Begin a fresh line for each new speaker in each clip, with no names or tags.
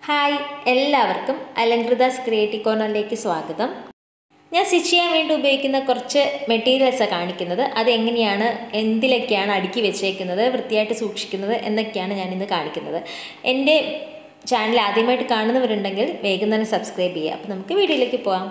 Hi എല്ലാവർക്കും അലങ്കൃതാസ് creative കോർണറിലേക്ക് സ്വാഗതം ഞാൻ സ്റ്റിച്ച് ചെയ്യാൻ വേണ്ടി ഉപയോഗിക്കുന്ന കുറച്ച് മെറ്റീരിയൽസാണ് കാണിക്കുന്നത് അതെങ്ങനെയാണ് എന്തിലൊക്കെയാണ് അടുക്കി വെച്ചേക്കുന്നത് വൃത്തിയായിട്ട് സൂക്ഷിക്കുന്നത് എന്നൊക്കെയാണ് ഞാൻ ഇന്ന് കാണിക്കുന്നത് എൻ്റെ ചാനൽ ആദ്യമായിട്ട് കാണുന്നവരുണ്ടെങ്കിൽ വേഗം തന്നെ സബ്സ്ക്രൈബ് ചെയ്യുക അപ്പോൾ നമുക്ക് വീഡിയോയിലേക്ക് പോകാം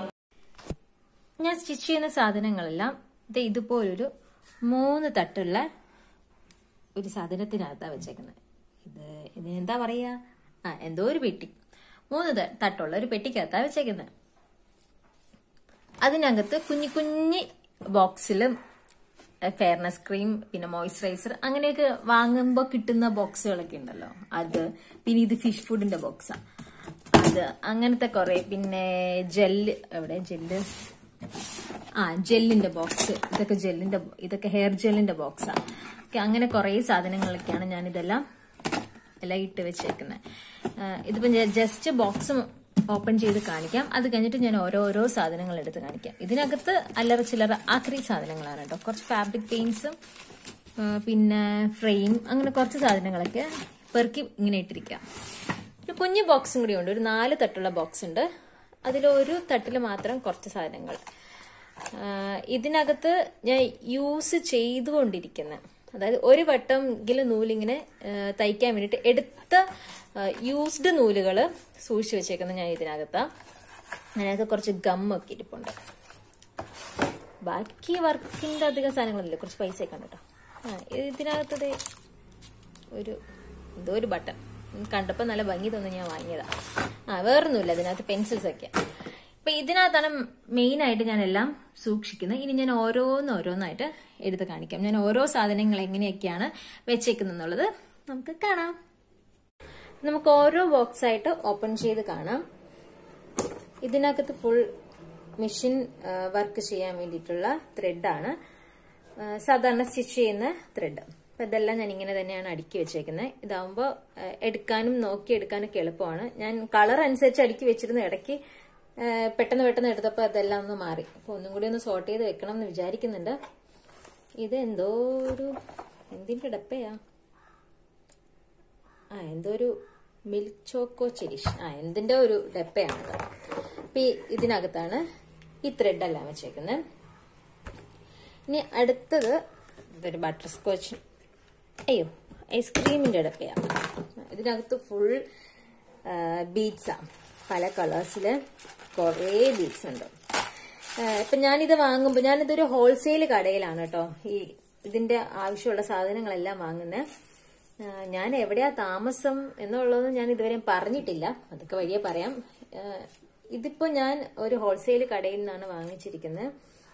ഞാൻ സ്റ്റിച്ച് ചെയ്യുന്ന സാധനങ്ങളെല്ലാം ഇത് ഇതുപോലൊരു മൂന്ന് തട്ടുള്ള ഒരു സാധനത്തിനകത്താണ് വെച്ചേക്കുന്നത് ഇത് ഇതിനെന്താ പറയുക ആ എന്തോ ഒരു പെട്ടി മൂന്ന് ത- തട്ടുള്ള ഒരു പെട്ടിക്കകത്താണ് വെച്ചേക്കുന്നത് അതിനകത്ത് കുഞ്ഞു കുഞ്ഞി ബോക്സിലും ഫെയർനെസ് ക്രീം പിന്നെ മോയ്സ്ചറൈസർ അങ്ങനെയൊക്കെ വാങ്ങുമ്പോൾ കിട്ടുന്ന ബോക്സുകളൊക്കെ ഉണ്ടല്ലോ അത് പിന്നെ ഇത് ഫിഷ് ഫുഡിന്റെ ബോക്സാണ് അത് അങ്ങനത്തെ കുറെ പിന്നെ ജെല്ല് എവിടെ ജെല്ല് ആ ജെല്ലിന്റെ ബോക്സ് ഇതൊക്കെ ജെല്ലിന്റെ ഇതൊക്കെ ഹെയർ ജെല്ലിന്റെ ബോക്സാണ് അങ്ങനെ കുറെ സാധനങ്ങളൊക്കെയാണ് ഞാൻ ഇതെല്ലാം എല്ലാം ഇട്ട് വെച്ചേക്കുന്നത് ഇതിപ്പം ജസ്റ്റ് ബോക്സ് ഓപ്പൺ ചെയ്ത് കാണിക്കാം അത് കഴിഞ്ഞിട്ട് ഞാൻ ഓരോരോ സാധനങ്ങൾ എടുത്ത് കാണിക്കാം ഇതിനകത്ത് അല്ലറ ചില്ലറ ആക്രി സാധനങ്ങളാണ് കേട്ടോ കുറച്ച് ഫാബ്രിക് പെയിന്റ്സും പിന്നെ ഫ്രെയിം അങ്ങനെ കുറച്ച് സാധനങ്ങളൊക്കെ പെറുക്കി ഇങ്ങനെ ഇട്ടിരിക്കാം ഒരു കുഞ്ഞു ബോക്സും കൂടി ഉണ്ട് ഒരു നാല് തട്ടുള്ള ബോക്സ് ഉണ്ട് അതിലൊരു തട്ടിൽ മാത്രം കുറച്ച് സാധനങ്ങൾ ആ, ഇതിനകത്ത് ഞാൻ യൂസ് ചെയ്തുകൊണ്ടിരിക്കുന്ന അതായത് ഒരു വട്ടമെങ്കിലും നൂലിങ്ങനെ ആ, തയ്ക്കാൻ വേണ്ടിയിട്ട് എടുത്ത യൂസ്ഡ് നൂലുകൾ സൂക്ഷിച്ചു വെച്ചേക്കുന്നത് ഞാൻ ഇതിനകത്താ അതിനകത്ത് കുറച്ച് ഗമ്മൊക്കെ ഇരിപ്പുണ്ട് ബാക്കി വർക്കിന്റെ അധികം സാധനങ്ങളൊന്നുമില്ല കുറച്ച് പൈസയൊക്കെ ഉണ്ട് കേട്ടോ ആ ഇതിനകത്തത് ഒരു എന്തോ ഒരു ബട്ടൺ കണ്ടപ്പോൾ നല്ല ഭംഗി തോന്നി ഞാൻ വാങ്ങിയതാ ആ വേറൊന്നുമില്ല ഇതിനകത്ത് പെൻസിൽസ് ഒക്കെ അപ്പൊ ഇതിനകത്താണ് മെയിൻ ആയിട്ട് ഞാൻ എല്ലാം സൂക്ഷിക്കുന്നത് ഇനി ഞാൻ ഓരോന്ന് ഓരോന്നായിട്ട് എടുത്ത് കാണിക്കാം ഞാൻ ഓരോ സാധനങ്ങൾ എങ്ങനെയൊക്കെയാണ് വെച്ചേക്കുന്നത് എന്നുള്ളത് നമുക്ക് കാണാം നമുക്ക് ഓരോ ബോക്സ് ആയിട്ട് ഓപ്പൺ ചെയ്ത് കാണാം ഇതിനകത്ത് ഫുൾ മെഷീൻ വർക്ക് ചെയ്യാൻ വേണ്ടിയിട്ടുള്ള ത്രെഡാണ് സാധാരണ സ്റ്റിച്ച് ചെയ്യുന്ന ത്രെഡ് അപ്പൊ ഇതെല്ലാം ഞാൻ ഇങ്ങനെ തന്നെയാണ് അടുക്കി വെച്ചേക്കുന്നത് ഇതാവുമ്പോൾ എടുക്കാനും നോക്കി എടുക്കാനൊക്കെ എളുപ്പമാണ് ഞാൻ കളർ അനുസരിച്ച് അടുക്കി വെച്ചിരുന്നു ഇടയ്ക്ക് ആ, പെട്ടെന്ന് പെട്ടെന്ന് എടുത്തപ്പോൾ അതെല്ലാം ഒന്ന് മാറി അപ്പൊ ഒന്നും കൂടി ഒന്ന് സോർട്ട് ചെയ്ത് വെക്കണം എന്ന് വിചാരിക്കുന്നുണ്ട് ഇത് എന്തോ ഒരു എന്തിന്റെ ഡപ്പയാ ആ എന്തോ ഒരു മിൽക്ക് ചോക്കോ ചെരിഷ് ആ എന്തിന്റെ ഒരു ഡപ്പയാണ് കേട്ടോ അപ്പൊ ഈ ഇതിനകത്താണ് ഈ ത്രെഡ് എല്ലാം വെച്ചേക്കുന്നത് ഇനി അടുത്തത് ഇതൊരു ബട്ടർ സ്കോച്ച് അയ്യോ ഐസ്ക്രീമിന്റെ ഡപ്പയാണ് ഇതിനകത്ത് ഫുൾ ബീഡ്സാണ് പല കളേഴ്സില് കുറേ ബീഡ്സ് ഉണ്ട് ആ, ഇപ്പൊ ഞാനിത് വാങ്ങുമ്പോൾ ഞാനിതൊരു ഹോൾസെയിൽ കടയിലാണ് കേട്ടോ ഈ ഇതിന്റെ ആവശ്യമുള്ള സാധനങ്ങളെല്ലാം വാങ്ങുന്നത് ഞാൻ എവിടെയാ താമസം എന്നുള്ളത് ഞാൻ ഇതുവരെ പറഞ്ഞിട്ടില്ല അതൊക്കെ വഴിയെ പറയാം ആ, ഇതിപ്പോ ഞാൻ ഒരു ഹോൾസെയിൽ കടയിൽ നിന്നാണ് വാങ്ങിച്ചിരിക്കുന്നത്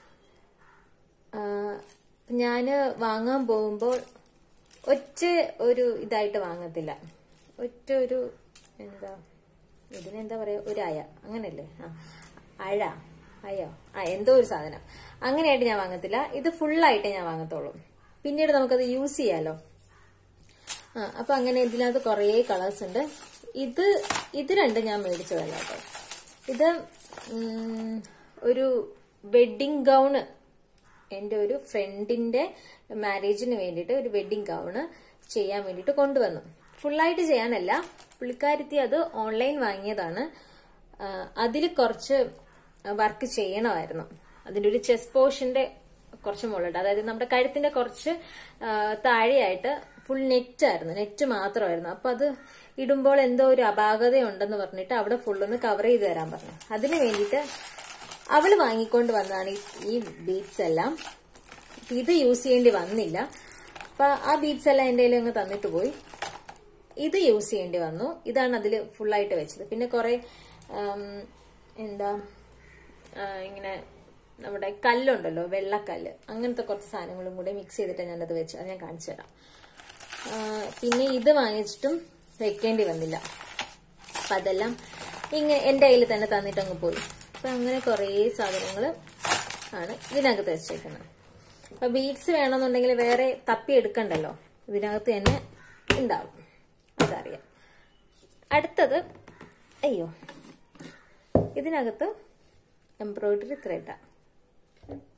ഞാൻ വാങ്ങാൻ പോകുമ്പോൾ ഒറ്റ ഒരു ഇതായിട്ട് വാങ്ങത്തില്ല ഒറ്റ ഒരു എന്താ ഇതിനെന്താ പറയാ ഒരു അയ അങ്ങനല്ലേ ആ അഴ അയോ ആ എന്തോ ഒരു സാധനം അങ്ങനെയായിട്ട് ഞാൻ വാങ്ങത്തില്ല ഇത് ഫുള്ളായിട്ട് ഞാൻ വാങ്ങത്തുള്ളൂ പിന്നീട് നമുക്കത് യൂസ് ചെയ്യാലോ ആ അപ്പൊ അങ്ങനെ ഇതിനകത്ത് കുറേ കളേഴ്സ് ഉണ്ട് ഇത് ഇത് രണ്ട് ഞാൻ മേടിച്ചതല്ല കേട്ടോ ഇത് ഉം, ഒരു വെഡിങ് ഗൗണ് എൻ്റെ ഒരു ഫ്രണ്ടിന്റെ മാരേജിന് വേണ്ടിയിട്ട് ഒരു വെഡിങ് ഗൗണ് ചെയ്യാൻ വേണ്ടിയിട്ട് കൊണ്ടുവന്നു ഫുള്ളായിട്ട് ചെയ്യാനല്ല പുള്ളിക്കാരത്തി അത് ഓൺലൈൻ വാങ്ങിയതാണ് അതിൽ കുറച്ച് വർക്ക് ചെയ്യണമായിരുന്നു അതിന്റെ ഒരു ചെസ് പോർഷന്റെ കുറച്ച് മുകളിലുണ്ട് അതായത് നമ്മുടെ കഴുത്തിന്റെ കുറച്ച് ആ, താഴെയായിട്ട് ഫുൾ നെറ്റ് ആയിരുന്നു നെറ്റ് മാത്രമായിരുന്നു അപ്പൊ അത് ഇടുമ്പോൾ എന്തോ ഒരു അപാകതയുണ്ടെന്ന് പറഞ്ഞിട്ട് അവിടെ ഫുൾ ഒന്ന് കവർ ചെയ്ത് തരാൻ പറഞ്ഞു അതിന് വേണ്ടിയിട്ട് അവള് വാങ്ങിക്കൊണ്ട് വന്നതാണ് ഈ- ഈ ബീഡ്സ് എല്ലാം അപ്പൊ ഇത് യൂസ് ചെയ്യേണ്ടി വന്നില്ല അപ്പൊ ആ ബീഡ്സ് എല്ലാം എന്റെ കയ്യിൽ അങ്ങ് തന്നിട്ട് പോയി ഇത് യൂസ് ചെയ്യേണ്ടി വന്നു ഇതാണ് അതിൽ ഫുള്ളായിട്ട് വെച്ചത് പിന്നെ കുറെ ആം, എന്താ ആ, ഇങ്ങനെ നമ്മുടെ കല്ലുണ്ടല്ലോ വെള്ളക്കല്ല് അങ്ങനത്തെ കുറച്ച് സാധനങ്ങളും കൂടെ മിക്സ് ചെയ്തിട്ട് ഞാനത് വെച്ച് അത് ഞാൻ കാണിച്ചു തരാം ആ, പിന്നെ ഇത് വാങ്ങിച്ചിട്ടും വെക്കേണ്ടി വന്നില്ല അപ്പൊ അതെല്ലാം ഇങ്ങനെ എന്റെ കയ്യിൽ തന്നെ തന്നിട്ട് അങ്ങ് പോയി അപ്പൊ അങ്ങനെ കുറേ സാധനങ്ങൾ ആണ് ഇതിനകത്ത് വെച്ചേക്കുന്നത് അപ്പൊ ബീഡ്സ് വേണമെന്നുണ്ടെങ്കിൽ വേറെ തപ്പി എടുക്കണ്ടല്ലോ ഇതിനകത്ത് തന്നെ ഉണ്ടാവും അതറിയാം അടുത്തത് അയ്യോ ഇതിനകത്ത് എംബ്രോയിഡറി ത്രെഡാണ്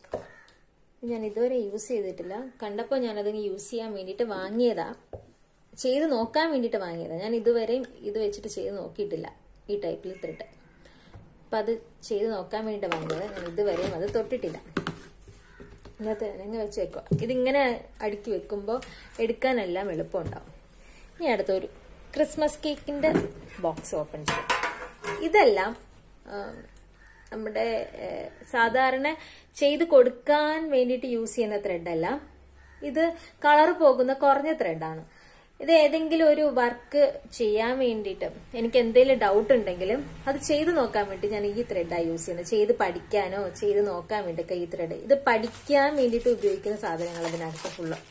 ഞാൻ ഇതുവരെ യൂസ് ചെയ്തിട്ടില്ല കണ്ടപ്പോൾ ഞാനത് യൂസ് ചെയ്യാൻ വേണ്ടിയിട്ട് വാങ്ങിയതാ ചെയ്ത് നോക്കാൻ വേണ്ടിയിട്ട് വാങ്ങിയതാണ് ഞാൻ ഇതുവരെയും ഇത് വെച്ചിട്ട് ചെയ്ത് നോക്കിയിട്ടില്ല ഈ ടൈപ്പിൽ ത്രെഡ് അപ്പം അത് ചെയ്ത് നോക്കാൻ വേണ്ടിയിട്ട് വാങ്ങിയത് ഞാൻ ഇതുവരെയും അത് തൊട്ടിട്ടില്ല ഇതിനകത്ത് നിങ്ങൾ വെച്ച് വെക്കുക ഇതിങ്ങനെ അടുക്കി വെക്കുമ്പോൾ എടുക്കാനെല്ലാം എളുപ്പമുണ്ടാവും ഇനി അടുത്തൊരു ക്രിസ്മസ് കേക്കിന്റെ ബോക്സ് ഓപ്പൺ ചെയ്യും ഇതെല്ലാം ആ, നമ്മുടെ ഏ, സാധാരണ ചെയ്ത് കൊടുക്കാൻ വേണ്ടിയിട്ട് യൂസ് ചെയ്യുന്ന ത്രെഡല്ല ഇത് കളർ പോകുന്ന കുറഞ്ഞ ത്രെഡാണ് ഇത് ഏതെങ്കിലും ഒരു വർക്ക് ചെയ്യാൻ വേണ്ടിയിട്ട് എനിക്ക് എന്തെങ്കിലും ഡൗട്ട് ഉണ്ടെങ്കിലും അത് ചെയ്ത് നോക്കാൻ വേണ്ടി ഞാൻ ഈ ത്രെഡാണ് യൂസ് ചെയ്യുന്നത് ചെയ്ത് പഠിക്കാനോ ചെയ്ത് നോക്കാൻ വേണ്ടിയൊക്കെ ഈ ത്രെഡ് ഇത് പഠിക്കാൻ വേണ്ടിയിട്ട് ഉപയോഗിക്കുന്ന സാധനങ്ങൾ അതിനകത്ത് ഫുള്ള്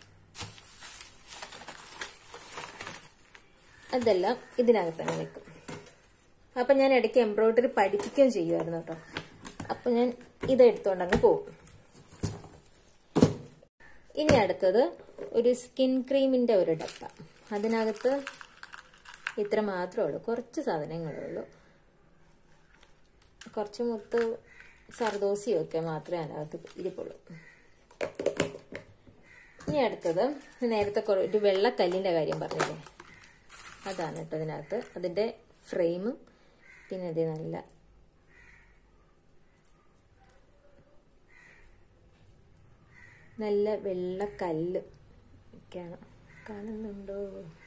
അതെല്ലാം ഇതിനകത്ത് തന്നെ വെക്കും അപ്പൊ ഞാൻ ഇടയ്ക്ക് എംബ്രോയിഡറി പഠിപ്പിക്കുകയും ചെയ്യുമായിരുന്നു കേട്ടോ അപ്പൊ ഞാൻ ഇത് എടുത്തോണ്ട് അങ്ങ് പോകും ഇനി അടുത്തത് ഒരു സ്കിൻ ക്രീമിന്റെ ഒരു ഡപ്പ അതിനകത്ത് ഇത്ര മാത്രമേ ഉള്ളൂ കുറച്ച് സാധനങ്ങളേ ഉള്ളൂ കുറച്ച് മുത്ത് സർദോസിയും ഒക്കെ മാത്രമേ അതിനകത്ത് ഇരിപ്പുള്ളൂ ഇനി അടുത്തത് നേരത്തെ കുറേ ഒരു വെള്ളക്കല്ലിന്റെ കാര്യം പറഞ്ഞില്ലേ അതാണ് കേട്ടോ ഇതിനകത്ത് അതിന്റെ ഫ്രെയിമും പിന്നെ ഇത് നല്ല നല്ല വെള്ളക്കല്ല് ഒക്കെയാണ് കാണുന്നുണ്ടോ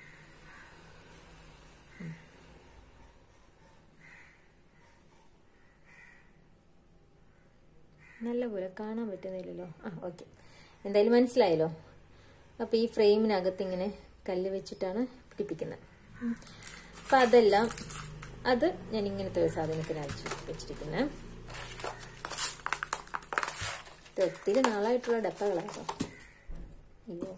ഉം. നല്ല പോലെ കാണാൻ പറ്റുന്നില്ലല്ലോ ആ ഓക്കെ എന്തായാലും മനസ്സിലായല്ലോ അപ്പൊ ഈ ഫ്രെയിമിനകത്ത് ഇങ്ങനെ കല്ല് വെച്ചിട്ടാണ് പിടിപ്പിക്കുന്നത് ഉം. അപ്പൊ അതെല്ലാം അത് ഞാൻ ഇങ്ങനത്തെ ഒരു സാധനത്തിനകത്ത് വെച്ചിരിക്കുന്നത് ഇത് ഒത്തിരി നാളായിട്ടുള്ള ഡപ്പകളാട്ടോ അയ്യോ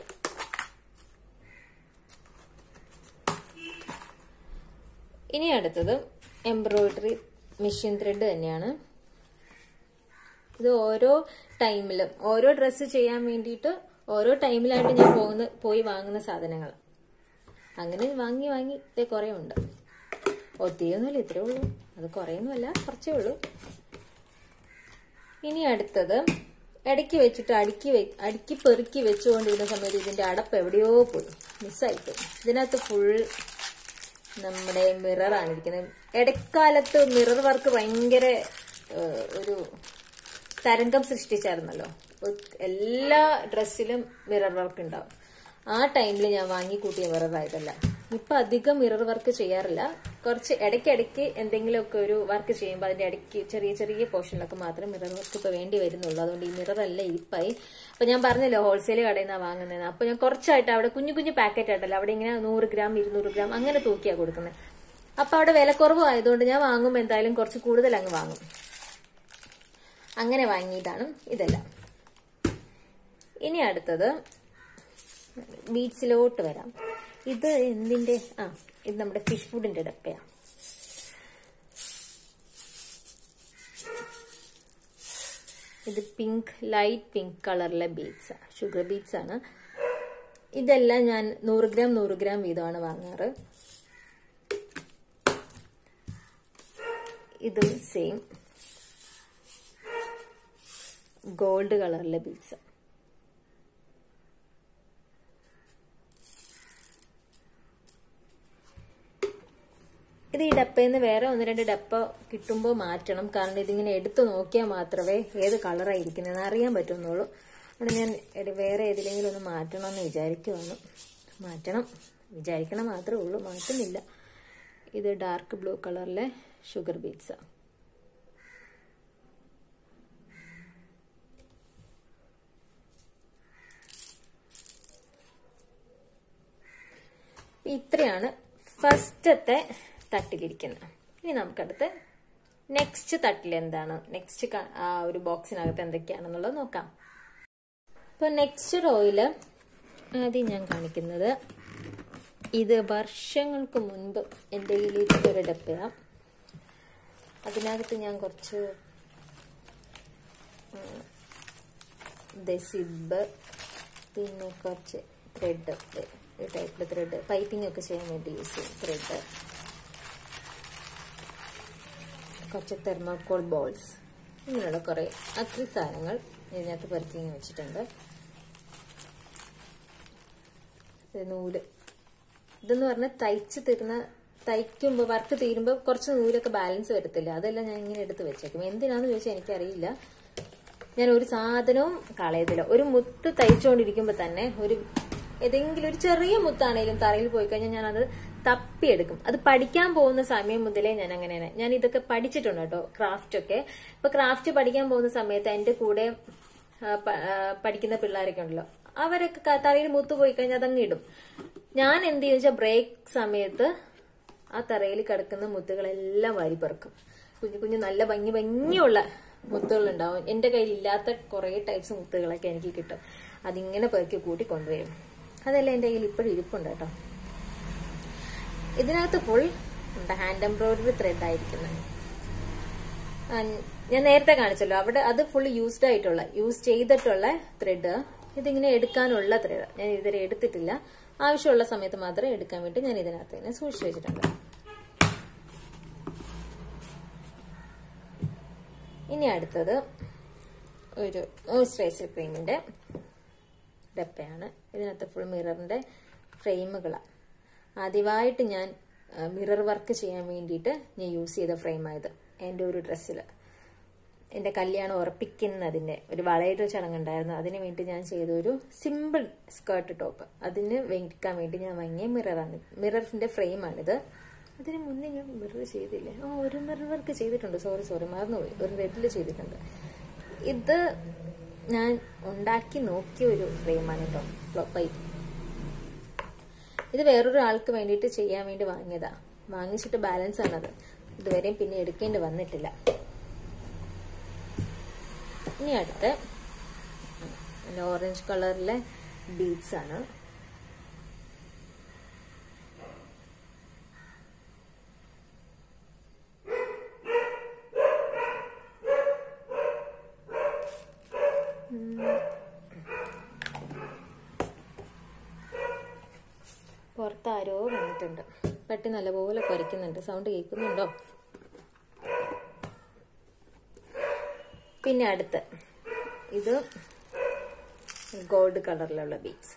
ഇനി അടുത്തത് എംബ്രോയിഡറി മെഷീൻ ത്രെഡ് തന്നെയാണ് ഇത് ഓരോ ടൈമിലും ഓരോ ഡ്രസ്സ് ചെയ്യാൻ വേണ്ടിയിട്ട് ഓരോ ടൈമിലായിട്ട് ഞാൻ പോകുന്ന പോയി വാങ്ങുന്ന സാധനങ്ങൾ അങ്ങനെ വാങ്ങി വാങ്ങി ഇതേ കുറേ ഉണ്ട് ഒത്തിരിയൊന്നുമില്ല ഇത്രേ ഉള്ളൂ അത് കുറേയൊന്നുമല്ല കുറച്ചേ ഉള്ളൂ ഇനി അടുത്തത് ഇടയ്ക്ക് വെച്ചിട്ട് അടുക്കി വെ അടുക്കി പെറുക്കി വെച്ചുകൊണ്ടിരുന്ന സമയത്ത് ഇതിന്റെ അടപ്പ് എവിടെയോ പോയി മിസ്സായിപ്പോയി ഇതിനകത്ത് ഫുൾ നമ്മുടെ മിററാണ് ഇരിക്കുന്നത് ഇടക്കാലത്ത് മിറർ വർക്ക് ഭയങ്കര ഏഹ്, ഒരു തരംഗം സൃഷ്ടിച്ചായിരുന്നല്ലോ ഒ- എല്ലാ ഡ്രസ്സിലും മിറർ വർക്ക് ഉണ്ടാവും ആ ടൈമിൽ ഞാൻ വാങ്ങിക്കൂട്ടിയ മിറർ ആയതല്ല ഇപ്പൊ അധികം മിറർ വർക്ക് ചെയ്യാറില്ല കുറച്ച് ഇടയ്ക്കിടയ്ക്ക് എന്തെങ്കിലുമൊക്കെ ഒരു വർക്ക് ചെയ്യുമ്പോൾ അതിന്റെ ഇടയ്ക്ക് ചെറിയ ചെറിയ പോർഷനിലൊക്കെ മാത്രം മിറർ വർക്ക് ഇപ്പൊ വേണ്ടി വരുന്നുള്ളൂ അതുകൊണ്ട് ഈ മിറർ അല്ല ഇരിപ്പായി അപ്പൊ ഞാൻ പറഞ്ഞല്ലോ ഹോൾസെയിൽ കടയിൽ നിന്നാണ് വാങ്ങുന്നത് അപ്പൊ ഞാൻ കുറച്ചായിട്ട് അവിടെ കുഞ്ഞു കുഞ്ഞു പാക്കറ്റ് ആയിട്ടല്ല അവിടെ ഇങ്ങനെ നൂറ് ഗ്രാം ഇരുന്നൂറ് ഗ്രാം അങ്ങനെ തൂക്കിയാ കൊടുക്കുന്നത് അപ്പൊ അവിടെ വിലക്കുറവ് ആയതുകൊണ്ട് ഞാൻ വാങ്ങുമ്പോൾ എന്തായാലും കുറച്ച് കൂടുതൽ അങ്ങ് വാങ്ങും അങ്ങനെ വാങ്ങിയതാണ് ഇതെല്ലാം ഇനി അടുത്തത് ബീച്ചിലോട്ട് വരാം ഇത് എന്തിന്റെ ആ ഇത് നമ്മുടെ ഫിഷ് ഫുഡിന്റെ ഡപ്പയാ ഇത് പിങ്ക് ലൈറ്റ് പിങ്ക് കളറിലെ ബീഡ്സ് ഷുഗർ ബീഡ്സ് ആണ് ഇതെല്ലാം ഞാൻ നൂറ് ഗ്രാം നൂറ് ഗ്രാം വീതമാണ് വാങ്ങാറ് ഇതും സെയിം ഗോൾഡ് കളറിലെ ബീഡ്സ് ഇത് ഈ ഡപ്പയിൽ നിന്ന് വേറെ ഒന്ന് രണ്ട് ഡപ്പ കിട്ടുമ്പോൾ മാറ്റണം കാരണം ഇതിങ്ങനെ എടുത്തു നോക്കിയാൽ മാത്രമേ ഏത് കളറാണ് ഇരിക്കുന്നതെന്ന് അറിയാൻ പറ്റുന്നുള്ളൂ അതുകൊണ്ട് ഞാൻ എടി- വേറെ ഏതിലെങ്കിലും ഒന്ന് മാറ്റണം എന്ന് വിചാരിക്കുവാണ് മാറ്റണം വിചാരിക്കണം മാത്രമേ ഉള്ളൂ മാറ്റുന്നില്ല ഇത് ഡാർക്ക് ബ്ലൂ കളറിലെ ഷുഗർ ബീറ്റ്സാണ് ഇത്രയാണ് ഫസ്റ്റത്തെ തട്ടിലിരിക്കുന്നത് ഇനി നമുക്കടുത്ത് നെക്സ്റ്റ് തട്ടിൽ എന്താണ് നെക്സ്റ്റ് ആ ഒരു ബോക്സിനകത്ത് എന്തൊക്കെയാണെന്നുള്ളത് നോക്കാം ഇപ്പൊ നെക്സ്റ്റ് റോയില് ആദ്യം ഞാൻ കാണിക്കുന്നത് ഇത് വർഷങ്ങൾക്ക് മുൻപ് എൻ്റെ കയ്യിൽ ഒരു ഡപ്പയാണ് അതിനകത്ത് ഞാൻ കുറച്ച് സിബ് പിന്നെ കുറച്ച് ത്രെഡ് ഈ ടൈപ്പിൽ ത്രെഡ് പൈപ്പിംഗ് ഒക്കെ ചെയ്യാൻ വേണ്ടി യൂസ് ചെയ്യും ത്രെഡ് കുറച്ച് തെർമോക്കോൾ ബോൾസ് ഇങ്ങനെയുള്ള കുറേ അക്രി സാധനങ്ങൾ ഇതിനകത്ത് പെറുക്കി ഇങ്ങനെ വെച്ചിട്ടുണ്ട് ഇത് നൂല് ഇതെന്ന് പറഞ്ഞാൽ തയ്ച്ച് തീർന്ന തയ്ക്കുമ്പോൾ വർക്ക് തീരുമ്പോൾ കുറച്ച് നൂലൊക്കെ ബാലൻസ് വരത്തില്ല അതെല്ലാം ഞാൻ ഇങ്ങനെ എടുത്ത് വെച്ചേക്കും എന്തിനാന്ന് ചോദിച്ചാൽ എനിക്കറിയില്ല ഞാൻ ഒരു സാധനവും കളയത്തില്ല ഒരു മുത്ത് തയ്ച്ചുകൊണ്ടിരിക്കുമ്പോൾ തന്നെ ഒരു ഏതെങ്കിലും ഒരു ചെറിയ മുത്താണേലും തറയിൽ പോയി കഴിഞ്ഞാൽ ഞാൻ അത് തപ്പിയെടുക്കും അത് പഠിക്കാൻ പോകുന്ന സമയം മുതലേ ഞാൻ അങ്ങനെയാണ് ഞാൻ ഇതൊക്കെ പഠിച്ചിട്ടുണ്ട് കേട്ടോ ക്രാഫ്റ്റ് ഒക്കെ ഇപ്പൊ ക്രാഫ്റ്റ് പഠിക്കാൻ പോകുന്ന സമയത്ത് എന്റെ കൂടെ ആ, പ- ആ, പഠിക്കുന്ന പിള്ളേരൊക്കെ ഉണ്ടല്ലോ അവരൊക്കെ ക- തറയിൽ മുത്ത് പോയി കഴിഞ്ഞാൽ അതങ്ങ് ഇടും ഞാൻ എന്ത് ചോദിച്ചാൽ ബ്രേക്ക് സമയത്ത് ആ തറയിൽ കിടക്കുന്ന മുത്തുകളെല്ലാം വാരിപ്പറക്കും കുഞ്ഞു കുഞ്ഞു നല്ല ഭംഗി ഭംഗിയുള്ള മുത്തുകൾ ഉണ്ടാവും എന്റെ കയ്യിൽ ഇല്ലാത്ത കുറെ ടൈപ്സ് മുത്തുകളൊക്കെ എനിക്ക് കിട്ടും അതിങ്ങനെ പെറുക്കി കൂട്ടി കൊണ്ടുവരും അതെല്ലാം എന്റെ കയ്യിൽ ഇപ്പോഴും ഇരിപ്പുണ്ട് കേട്ടോ ഇതിനകത്ത് ഫുൾ ഉണ്ട് ഹാൻഡ് എംബ്രോയിഡറി ത്രെഡ് ആയിരിക്കുന്നത് ആ, ഞാൻ നേരത്തെ കാണിച്ചല്ലോ അവിടെ അത് ഫുൾ യൂസ്ഡ് ആയിട്ടുള്ള യൂസ് ചെയ്തിട്ടുള്ള ത്രെഡ് ഇതിങ്ങനെ എടുക്കാനുള്ള ത്രെഡ് ഞാൻ ഇതുവരെ എടുത്തിട്ടില്ല ആവശ്യമുള്ള സമയത്ത് മാത്രം എടുക്കാൻ വേണ്ടി ഞാൻ ഇതിനകത്ത് തന്നെ സൂക്ഷിച്ചു വെച്ചിട്ടുണ്ട് ഇനി അടുത്തത് ഒരു മോയ്സ്ചറൈസർ ക്രീമിന്റെ ഡപ്പയാണ് ഇതിനകത്ത് ഫുൾ മിററിന്റെ ഫ്രെയിമുകളാണ് ആദ്യമായിട്ട് ഞാൻ മിറർ വർക്ക് ചെയ്യാൻ വേണ്ടിയിട്ട് ഞാൻ യൂസ് ചെയ്ത ഫ്രെയിമായത് എൻ്റെ ഒരു ഡ്രസ്സിൽ എൻ്റെ കല്യാണം ഉറപ്പിക്കുന്നതിൻ്റെ ഒരു വളയുടെ ചടങ്ങുണ്ടായിരുന്നു അതിന് വേണ്ടി ഞാൻ ചെയ്ത ഒരു സിമ്പിൾ സ്കേർട്ട് ടോപ്പ് അതിന് വെക്കാൻ വേണ്ടി ഞാൻ വാങ്ങിയ മിററാണ് മിററിൻ്റെ ഫ്രെയിമാണിത് അതിന് മുന്നേ ഞാൻ മിറർ ചെയ്തില്ലേ ആ ഒരു മിറർ വർക്ക് ചെയ്തിട്ടുണ്ട് സോറി സോറി മറന്നുപോയി ഒരു റെഡിൽ ചെയ്തിട്ടുണ്ട് ഇത് ഞാൻ ഉണ്ടാക്കി നോക്കിയ ഒരു ഫ്രെയിമാണ് കേട്ടോ ഫ്ലോപ്പായി ഇത് വേറൊരു ആൾക്ക് വേണ്ടിയിട്ട് ചെയ്യാൻ വേണ്ടി വാങ്ങിയതാ വാങ്ങിച്ചിട്ട് ബാലൻസ് ആണത് ഇതുവരെയും പിന്നെ എടുക്കേണ്ടി വന്നിട്ടില്ല ഇനി അടുത്ത് നല്ല ഓറഞ്ച് കളറിലെ ബീഡ്സ് ആണ് പുറത്ത് ആരോ വന്നിട്ടുണ്ട് പട്ടി നല്ലപോലെ കുരയ്ക്കുന്നുണ്ട് സൗണ്ട് കേൾക്കുന്നുണ്ടോ പിന്നെ അടുത്ത് ഇത് ഗോൾഡ് കളറിലുള്ള ബീഡ്സ്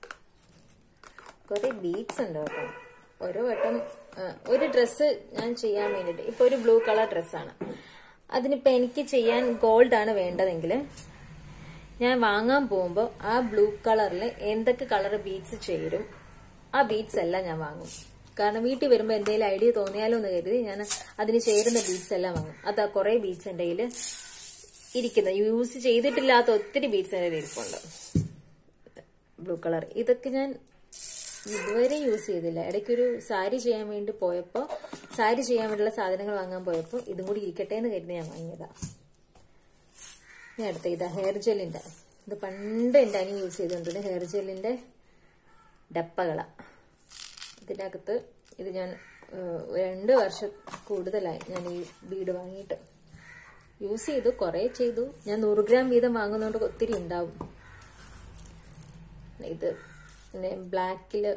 കുറെ ബീഡ്സ് ഉണ്ട് കേട്ടോ ഓരോ വട്ടം ആ, ഒരു ഡ്രസ്സ് ഞാൻ ചെയ്യാൻ വേണ്ടിയിട്ട് ഇപ്പൊ ഒരു ബ്ലൂ കളർ ഡ്രസ്സാണ് അതിനിപ്പോ എനിക്ക് ചെയ്യാൻ ഗോൾഡ് ആണ് വേണ്ടതെങ്കിൽ ഞാൻ വാങ്ങാൻ പോകുമ്പോൾ ആ ബ്ലൂ കളറിൽ എന്തൊക്കെ കളർ ബീഡ്സ് ചേരും ആ ബീഡ്സ് എല്ലാം ഞാൻ വാങ്ങും കാരണം വീട്ടിൽ വരുമ്പോൾ എന്തെങ്കിലും ഐഡിയ തോന്നിയാലോ എന്ന് കരുതി ഞാൻ അതിന് ചേരുന്ന ബീഡ്സ് എല്ലാം വാങ്ങും അതാ കുറെ ബീഡ്സ് എൻ്റെ കയ്യിൽ ഇരിക്കുന്നത് യൂസ് ചെയ്തിട്ടില്ലാത്ത ഒത്തിരി ബീഡ്സ് എൻ്റെ കയ്യിൽ ഇരിപ്പുണ്ട് ബ്ലൂ കളർ ഇതൊക്കെ ഞാൻ ഇതുവരെ യൂസ് ചെയ്തില്ല ഇടയ്ക്കൊരു സാരി ചെയ്യാൻ വേണ്ടി പോയപ്പോൾ സാരി ചെയ്യാൻ വേണ്ടിയുള്ള സാധനങ്ങൾ വാങ്ങാൻ പോയപ്പോൾ ഇതും കൂടി ഇരിക്കട്ടെ എന്ന് കരുതി ഞാൻ വാങ്ങിയതാ ഇനി അടുത്ത ഇതാ ഹെയർ ജെല്ലിന്റെ ഇത് പണ്ട് എൻ്റെ അനി യൂസ് ചെയ്തുകൊണ്ടിരുന്ന ഹെയർ ജെല്ലിന്റെ ഡപ്പകള ഇതിൻ്റെ അകത്ത് ഇത് ഞാൻ ഏഹ്, രണ്ട് വർഷം കൂടുതലായി ഞാൻ ഈ ബീഡ് വാങ്ങിയിട്ട് യൂസ് ചെയ്തു കുറേ ചെയ്തു ഞാൻ നൂറ് ഗ്രാം വീതം വാങ്ങുന്നതുകൊണ്ട് ഒത്തിരി ഉണ്ടാവും ഇത് പിന്നെ ബ്ലാക്കില്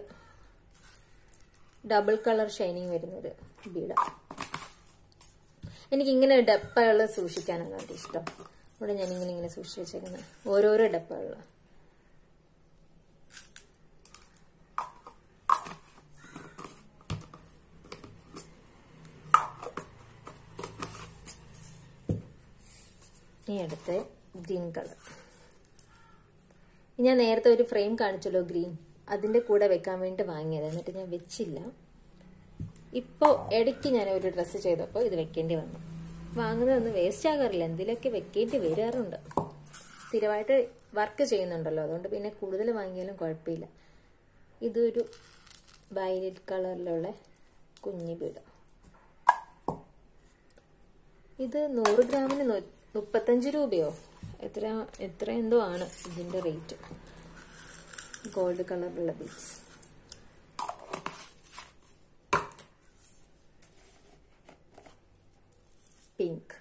ഡബിൾ കളർ ഷൈനിങ് വരുന്നൊരു ബീഡ എനിക്ക് ഇങ്ങനെ ഡപ്പകൾ സൂക്ഷിക്കാനാണ് എൻ്റെ ഇഷ്ടം ഇവിടെ ഞാൻ ഇങ്ങനെ ഇങ്ങനെ സൂക്ഷിച്ച് വെച്ചേക്കുന്നത് ഓരോരോ ഡപ്പകളിൽ ഇനി അടുത്ത് ഗ്രീൻ കളർ ഞാൻ നേരത്തെ ഒരു ഫ്രെയിം കാണിച്ചല്ലോ ഗ്രീൻ അതിന്റെ കൂടെ വെക്കാൻ വേണ്ടി വാങ്ങിയത് എന്നിട്ട് ഞാൻ വെച്ചില്ല ഇപ്പോൾ ഇടയ്ക്ക് ഞാൻ ഒരു ഡ്രസ്സ് ചെയ്തപ്പോൾ ഇത് വെക്കേണ്ടി വന്നു വാങ്ങുന്നതൊന്നും വേസ്റ്റ് ആകാറില്ല എന്തിലൊക്കെ വെക്കേണ്ടി വരാറുണ്ട് സ്ഥിരമായിട്ട് വർക്ക് ചെയ്യുന്നുണ്ടല്ലോ അതുകൊണ്ട് പിന്നെ കൂടുതൽ വാങ്ങിയാലും കുഴപ്പമില്ല ഇതൊരു വയലറ്റ് കളറിലുള്ള കുഞ്ഞു വീട് ഇത് നൂറ് ഗ്രാമിന് നൂ- മുപ്പത്തഞ്ച് രൂപയോ എത്ര എത്ര എന്തോ ആണ് ഇതിന്റെ റേറ്റ് ഗോൾഡ് കളറിലുള്ള ബീഡ്സ് പിങ്ക്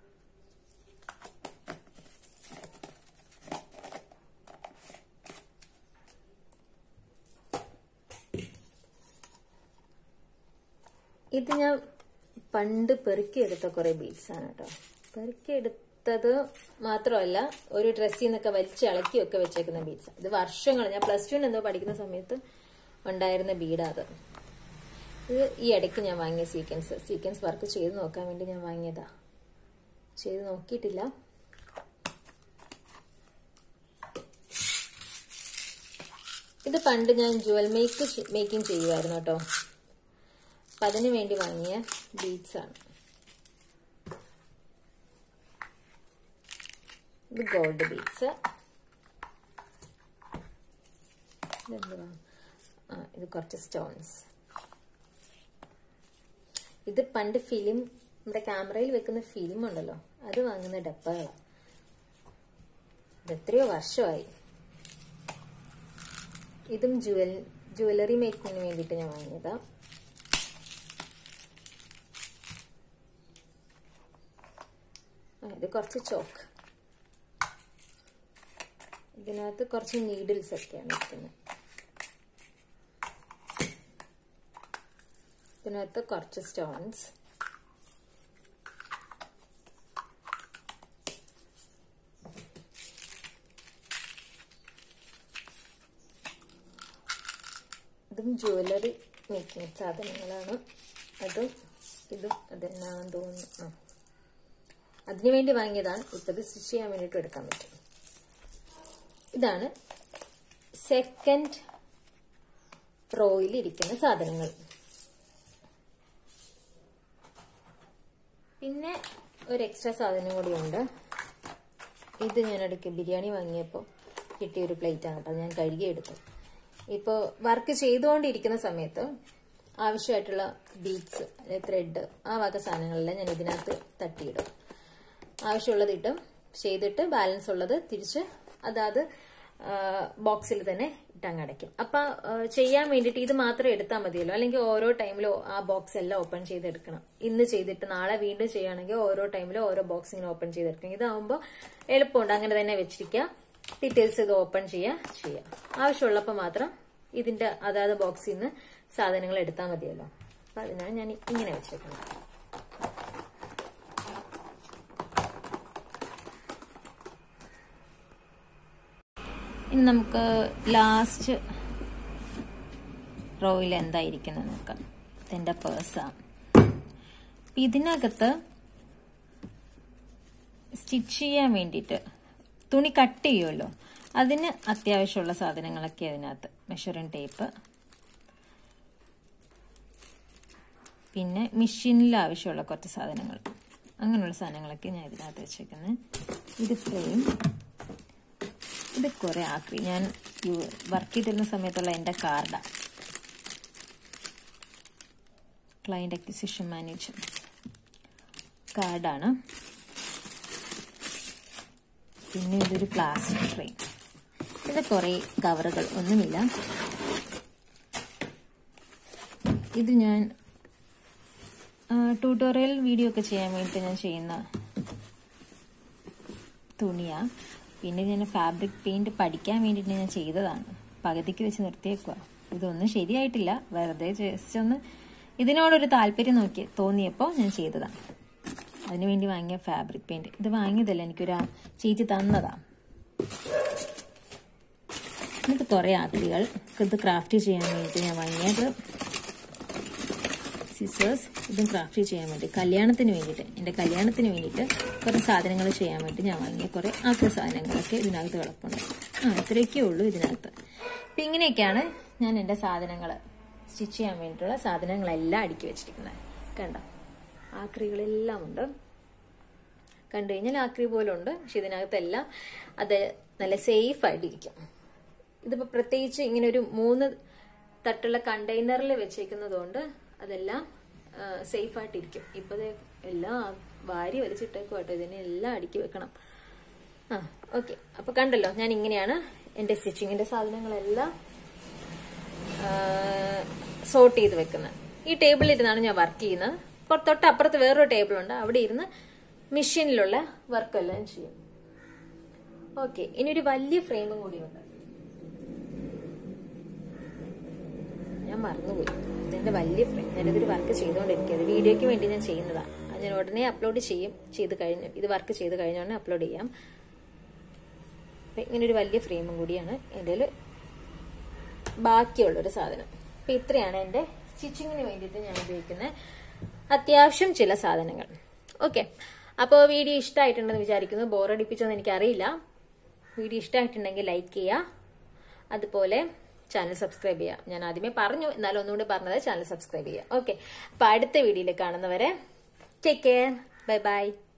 ഇത് ഞാൻ പണ്ട് പെറുക്കിയെടുത്ത കുറെ ബീഡ്സ് ആണ് കേട്ടോ പെറുക്കിയെടുത്തത് മാത്രമല്ല ഒരു ഡ്രസ്സിൽ നിന്നൊക്കെ വലിച്ച് ഇളക്കിയൊക്കെ വെച്ചേക്കുന്ന ബീഡ്സ് ഇത് വർഷങ്ങൾ ഞാൻ പ്ലസ് ടുവിന് എന്തോ പഠിക്കുന്ന സമയത്ത് ഉണ്ടായിരുന്ന ബീഡാ അത് ഇത് ഈ ഇടയ്ക്ക് ഞാൻ വാങ്ങിയ സീക്വൻസ് സീക്വൻസ് വർക്ക് ചെയ്ത് നോക്കാൻ വേണ്ടി ഞാൻ വാങ്ങിയതാ ചെയ്ത് നോക്കിയിട്ടില്ല ഇത് പണ്ട് ഞാൻ ജുവൽ മേക്ക് മേക്കിംഗ് ചെയ്യുമായിരുന്നു കേട്ടോ അപ്പം അതിന് വേണ്ടി വാങ്ങിയ ബീഡ്സ് ആണ് ഇത് ഗോൾഡ് ബീഡ്സ് ഇതെന്തുവാ ആ ഇത് കുറച്ച് സ്റ്റോൺസ് ഇത് പണ്ട് ഫിലിം നമ്മുടെ ക്യാമറയിൽ വെക്കുന്ന ഫിലിം ഉണ്ടല്ലോ അത് വാങ്ങുന്ന ഡപ്പകളാണ് ഇത് എത്രയോ വർഷമായി ഇതും ജുവൽ ജുവലറി മേക്കിങ്ങിന് വേണ്ടിയിട്ട് ഞാൻ വാങ്ങിയതാ ആ, ഇത് കുറച്ച് ചോക്ക് ഇതിനകത്ത് കുറച്ച് നീഡിൽസ് ഒക്കെയാണ് ഇരിക്കുന്നത് ഇതിനകത്ത് കുറച്ച് സ്റ്റോൺസ് ഇതും ജുവലറി മേക്കിംഗ് സാധനങ്ങളാണ് അതും ഇതും അതെന്നാന്ന് തോന്നുന്നു ആ അതിനു വേണ്ടി വാങ്ങിയതാണ് ഇപ്പം ഇത് സ്റ്റിച്ച് ചെയ്യാൻ വേണ്ടിയിട്ട് എടുക്കാൻ പറ്റും ഇതാണ് സെക്കൻഡ് റോയിൽ ഇരിക്കുന്ന സാധനങ്ങൾ പിന്നെ ഒരു എക്സ്ട്രാ സാധനം കൂടിയുണ്ട് ഇത് ഞാൻ ഇടയ്ക്ക് ബിരിയാണി വാങ്ങിയപ്പോൾ കിട്ടിയ ഒരു പ്ലേറ്റ് ആണ് കേട്ടോ ഞാൻ കഴുകിയെടുത്തു ഇപ്പോൾ വർക്ക് ചെയ്തുകൊണ്ടിരിക്കുന്ന സമയത്ത് ആവശ്യമായിട്ടുള്ള ബീഡ്സ് ത്രെഡ് ആ വക സാധനങ്ങളെല്ലാം ഞാൻ ഇതിനകത്ത് തട്ടിയിടും ആവശ്യമുള്ളത് ഇട്ടും ചെയ്തിട്ട് ബാലൻസ് ഉള്ളത് തിരിച്ച് അതാത് ബോക്സിൽ തന്നെ ഇട്ടങ്ങ് അടയ്ക്കും അപ്പൊ ആ, ചെയ്യാൻ വേണ്ടിയിട്ട് ഇത് മാത്രം എടുത്താൽ മതിയല്ലോ അല്ലെങ്കിൽ ഓരോ ടൈമിലും ആ ബോക്സ് എല്ലാം ഓപ്പൺ ചെയ്തെടുക്കണം ഇന്ന് ചെയ്തിട്ട് നാളെ വീണ്ടും ചെയ്യുകയാണെങ്കിൽ ഓരോ ടൈമിലും ഓരോ ബോക്സ് ഇങ്ങനെ ഓപ്പൺ ചെയ്തെടുക്കണം ഇതാവുമ്പോൾ എളുപ്പമുണ്ട് അങ്ങനെ തന്നെ വെച്ചിരിക്കുക ഡീറ്റെയിൽസ് ഇത് ഓപ്പൺ ചെയ്യുക ചെയ്യുക ആവശ്യമുള്ളപ്പോൾ മാത്രം ഇതിന്റെ അതാത് ബോക്സിൽ നിന്ന് സാധനങ്ങൾ എടുത്താൽ മതിയല്ലോ അപ്പൊ അതിനാണ് ഞാൻ ഇങ്ങനെ വെച്ചേക്കുന്നത് ഇനി നമുക്ക് ലാസ്റ്റ് റോയിൽ എന്തായിരിക്കുന്നത് നോക്കാം ഇതെന്റെ പേഴ്സാണ് ഇതിനകത്ത് സ്റ്റിച്ച് ചെയ്യാൻ വേണ്ടിയിട്ട് തുണി കട്ട് ചെയ്യുമല്ലോ അതിന് അത്യാവശ്യമുള്ള സാധനങ്ങളൊക്കെ അതിനകത്ത് മെഷറിംഗ് ടേപ്പ് പിന്നെ മെഷീനിൽ ആവശ്യമുള്ള കുറച്ച് സാധനങ്ങൾ അങ്ങനെയുള്ള സാധനങ്ങളൊക്കെ ഞാൻ ഇതിനകത്ത് വെച്ചേക്കുന്നത് ഇത് ഫ്രെയിം ഇത് കുറെ ആക്രി ഞാൻ വർക്ക് ചെയ്തിരുന്ന സമയത്തുള്ള എൻ്റെ കാർഡാണ് ക്ലയന്റ് അക്വിസിഷൻ മാനേജർ കാർഡാണ് പിന്നെ ഇതൊരു പ്ലാസ്റ്റിക് ഫ്രെയിം ഇത് കുറേ കവറുകൾ ഒന്നുമില്ല ഇത് ഞാൻ ട്യൂട്ടോറിയൽ വീഡിയോ ഒക്കെ ചെയ്യാൻ വേണ്ടിയിട്ട് ഞാൻ ചെയ്യുന്ന തുണിയാ പിന്നെ ഞാൻ ഫാബ്രിക് പെയിന്റ് പഠിക്കാൻ വേണ്ടിയിട്ട് ഞാൻ ചെയ്തതാണ് പകുതിക്ക് വെച്ച് നിർത്തിയേക്കുക ഇതൊന്നും ശരിയായിട്ടില്ല വെറുതെ ജസ്റ്റ് ഒന്ന് ഇതിനോടൊരു താല്പര്യം നോക്കി തോന്നിയപ്പോൾ ഞാൻ ചെയ്തതാണ് അതിനുവേണ്ടി വാങ്ങിയ ഫാബ്രിക് പെയിന്റ് ഇത് വാങ്ങിയതല്ല എനിക്കൊരു ആ ചേച്ചി തന്നതാ ഇത് കുറേ ആക്രികൾ ഇത് ക്രാഫ്റ്റ് ചെയ്യാൻ വേണ്ടിയിട്ട് ഞാൻ വാങ്ങിയത് സിസേഴ്സ് ഇതും ക്രാഫ്റ്റ് ചെയ്യാൻ വേണ്ടി കല്യാണത്തിന് വേണ്ടിയിട്ട് എൻ്റെ കല്യാണത്തിന് വേണ്ടിയിട്ട് കുറേ സാധനങ്ങൾ ചെയ്യാൻ വേണ്ടി ഞാൻ വാങ്ങിയ കുറേ ആക്രി സാധനങ്ങളൊക്കെ ഇതിനകത്ത് കിടപ്പുണ്ട് ആ ഇത്രയൊക്കെ ഉള്ളൂ ഇതിനകത്ത് അപ്പം ഇങ്ങനെയൊക്കെയാണ് ഞാൻ എൻ്റെ സാധനങ്ങൾ സ്റ്റിച്ച് ചെയ്യാൻ വേണ്ടിയിട്ടുള്ള സാധനങ്ങളെല്ലാം അടുക്കി വെച്ചിരിക്കുന്നത് കണ്ടോ ആക്രികളെല്ലാം ഉണ്ട് കണ്ടു കഴിഞ്ഞാൽ ആക്രി പോലെ ഉണ്ട് പക്ഷെ ഇതിനകത്തെല്ലാം അത് നല്ല സേഫ് ആയിട്ടിരിക്കും ഇതിപ്പോൾ പ്രത്യേകിച്ച് ഇങ്ങനെ ഒരു മൂന്ന് തട്ടുള്ള കണ്ടെയ്നറിൽ വെച്ചേക്കുന്നതുകൊണ്ട് അതെല്ലാം സേഫ് ആയിട്ടിരിക്കും ഇപ്പൊ ദേ എല്ലാം വാരി വലിച്ചിട്ടേക്കും കേട്ടോ ഇതിനെ എല്ലാം അടുക്കി വെക്കണം ആ ഓക്കെ അപ്പൊ കണ്ടല്ലോ ഞാൻ ഇങ്ങനെയാണ് എന്റെ സ്റ്റിച്ചിങ്ങിന്റെ സാധനങ്ങളെല്ലാം സോർട്ട് ചെയ്ത് വെക്കുന്നത് ഈ ടേബിളിൽ ഇരുന്നാണ് ഞാൻ വർക്ക് ചെയ്യുന്നത് പുറ- തൊട്ടപ്പുറത്ത് വേറൊരു ടേബിൾ ഉണ്ട് അവിടെ ഇരുന്ന് മെഷീനിലുള്ള വർക്കെല്ലാം ചെയ്യും ഓക്കെ ഇനി ഒരു വലിയ ഫ്രെയിമും കൂടിയുണ്ട് ഞാൻ മറന്നുപോയി ഇതെന്റെ വലിയ ഫ്രെയിം ഞാനിതൊരു വർക്ക് ചെയ്തുകൊണ്ടിരിക്കുന്നത് വീഡിയോയ്ക്ക് വേണ്ടി ഞാൻ ചെയ്യുന്നതാണ് അത് ഞാൻ ഉടനെ അപ്ലോഡ് ചെയ്യും ചെയ്ത് കഴിഞ്ഞ് ഇത് വർക്ക് ചെയ്ത് കഴിഞ്ഞ ഉടനെ അപ്ലോഡ് ചെയ്യാം അപ്പൊ ഇങ്ങനെ ഒരു വലിയ ഫ്രെയിമും കൂടിയാണ് എൻ്റെ ബാക്കിയുള്ളൊരു സാധനം അപ്പം ഇത്രയാണ് എൻ്റെ സ്റ്റിച്ചിങ്ങിന് വേണ്ടിയിട്ട് ഞാൻ ഉപയോഗിക്കുന്ന അത്യാവശ്യം ചില സാധനങ്ങൾ ഓക്കെ അപ്പോൾ വീഡിയോ ഇഷ്ടമായിട്ടുണ്ടെന്ന് വിചാരിക്കുന്നു ബോറടിപ്പിച്ചോന്ന് എനിക്കറിയില്ല വീഡിയോ ഇഷ്ടമായിട്ടുണ്ടെങ്കിൽ ലൈക്ക് ചെയ്യുക അതുപോലെ ചാനൽ സബ്സ്ക്രൈബ് ചെയ്യുക ഞാൻ ആദ്യമേ പറഞ്ഞു എന്നാലും ഒന്നുകൂടി പറഞ്ഞത് ചാനൽ സബ്സ്ക്രൈബ് ചെയ്യുക ഓക്കെ അപ്പോൾ അടുത്ത വീഡിയോയിൽ കാണുന്നവരെ ടേക്ക് കെയർ ബൈ ബൈ